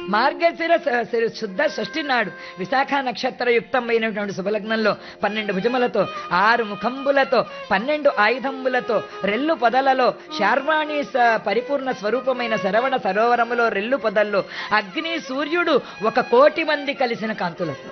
మార్గశిర స- శ- శుద్ధ షష్ఠి నాడు విశాఖ నక్షత్ర యుక్తమైనటువంటి శుభలగ్నంలో పన్నెండు భుజములతో ఆరు ముఖంబులతో పన్నెండు ఆయుధంబులతో రెల్లు పొదలలో శార్వాణి స- పరిపూర్ణ స్వరూపమైన శరవణ సరోవరములో రెల్లు పొదల్లో అగ్ని సూర్యుడు ఒక కోటి మంది కలిసిన కాంతులతో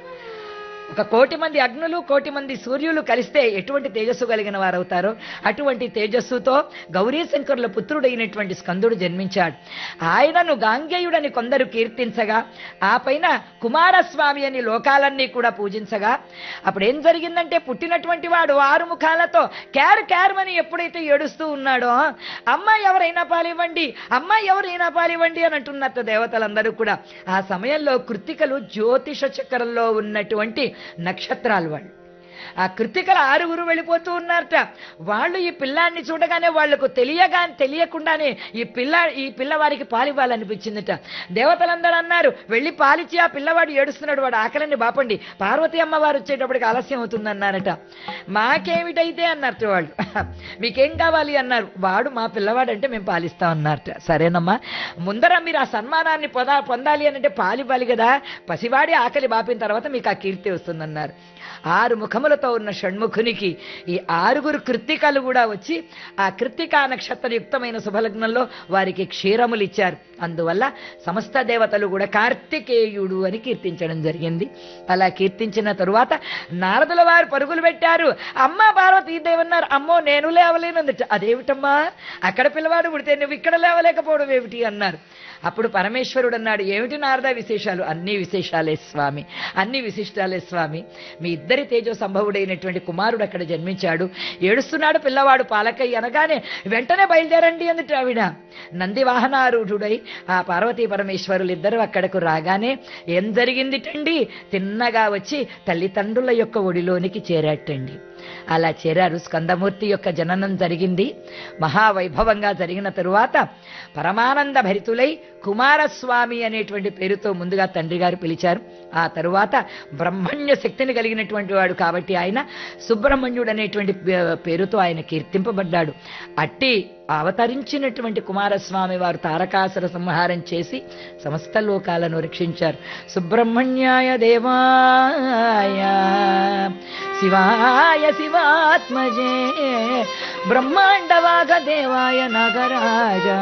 ఒక కోటి మంది అగ్నులు కోటి మంది సూర్యులు కలిస్తే ఎటువంటి తేజస్సు కలిగిన వారవుతారో అటువంటి తేజస్సుతో గౌరీశంకరుల పుత్రుడైనటువంటి స్కందుడు జన్మించాడు ఆయనను గాంగేయుడని కొందరు కీర్తించగా ఆ పైన కుమారస్వామి అని లోకాలన్నీ కూడా పూజించగా అప్పుడు ఏం జరిగిందంటే పుట్టినటువంటి వాడు ఆరు ముఖాలతో క్యార్ క్యారమని ఎప్పుడైతే ఏడుస్తూ ఉన్నాడో అమ్మ ఎవరైనా పాలివ్వండి అమ్మ ఎవరైనా పాలివ్వండి అని అంటున్నట్టు దేవతలందరూ కూడా ఆ సమయంలో కృత్తికలు జ్యోతిష చక్రంలో ఉన్నటువంటి నక్షత్రాలు వాళ్ళు ఆ కృతికల ఆరుగురు వెళ్ళిపోతూ ఉన్నారట వాళ్ళు ఈ పిల్లాన్ని చూడగానే వాళ్లకు తెలియగా తెలియకుండానే ఈ పిల్ల ఈ పిల్లవాడికి పాలివ్వాలనిపించిందట దేవతలందరూ అన్నారు వెళ్ళి పాలిచ్చి ఆ పిల్లవాడు ఏడుస్తున్నాడు వాడు ఆకలిని బాపండి పార్వతి అమ్మవారు వచ్చేటప్పటికి ఆలస్యం అవుతుందన్నారట మాకేమిటైతే అన్నారట వాళ్ళు మీకేం కావాలి అన్నారు వాడు మా పిల్లవాడు అంటే మేము పాలిస్తాం అన్నారట సరేనమ్మా ముందర మీరు ఆ సన్మానాన్ని పొందా పొందాలి అని అంటే పాలివ్వాలి కదా పసివాడి ఆకలి బాపిన తర్వాత మీకు ఆ కీర్తి వస్తుందన్నారు ఆరు ముఖములతో ఉన్న షణ్ముఖునికి ఈ ఆరుగురు కృత్తికలు కూడా వచ్చి ఆ కృత్తికా నక్షత్ర యుక్తమైన శుభలగ్నంలో వారికి క్షీరములు ఇచ్చారు అందువల్ల సమస్త దేవతలు కూడా కార్తికేయుడు అని కీర్తించడం జరిగింది అలా కీర్తించిన తరువాత నారదుల వారు పరుగులు పెట్టారు అమ్మ పార్వతీదేవన్నారు అమ్మో నేను లేవలేనందుట అదేమిటమ్మా అక్కడ పిల్లవాడు పుడితే నువ్వు ఇక్కడ లేవలేకపోవడం ఏమిటి అన్నారు అప్పుడు పరమేశ్వరుడు అన్నాడు ఏమిటి నారద విశేషాలు అన్ని విశేషాలే స్వామి అన్ని విశిష్టాలే స్వామి మీ ఇద్దరి తేజో సంభవుడైనటువంటి కుమారుడు అక్కడ జన్మించాడు ఏడుస్తున్నాడు పిల్లవాడు పాలకయ్య అనగానే వెంటనే బయలుదేరండి అందుట ఆవిడ నంది వాహనారూఢుడై ఆ పార్వతీ పరమేశ్వరులు ఇద్దరు అక్కడకు రాగానే ఏం జరిగిందిటండి తిన్నగా వచ్చి తల్లిదండ్రుల యొక్క ఒడిలోనికి చేరాటండి అలా చేరారు స్కందమూర్తి యొక్క జననం జరిగింది మహావైభవంగా జరిగిన తరువాత పరమానంద భరితులై కుమారస్వామి అనేటువంటి పేరుతో ముందుగా తండ్రి గారు పిలిచారు ఆ తరువాత బ్రహ్మణ్య శక్తిని కలిగినటువంటి వాడు కాబట్టి ఆయన సుబ్రహ్మణ్యుడు అనేటువంటి పే- పేరుతో ఆయన కీర్తింపబడ్డాడు అట్టి అవతరించినటువంటి కుమారస్వామి వారు తారకాసుర సంహారం చేసి సమస్త లోకాలను రక్షించారు సుబ్రహ్మణ్యాయ దేవాయ శివాయ శివాత్మజే బ్రహ్మాండవాగ దేవాయ నాగరాజ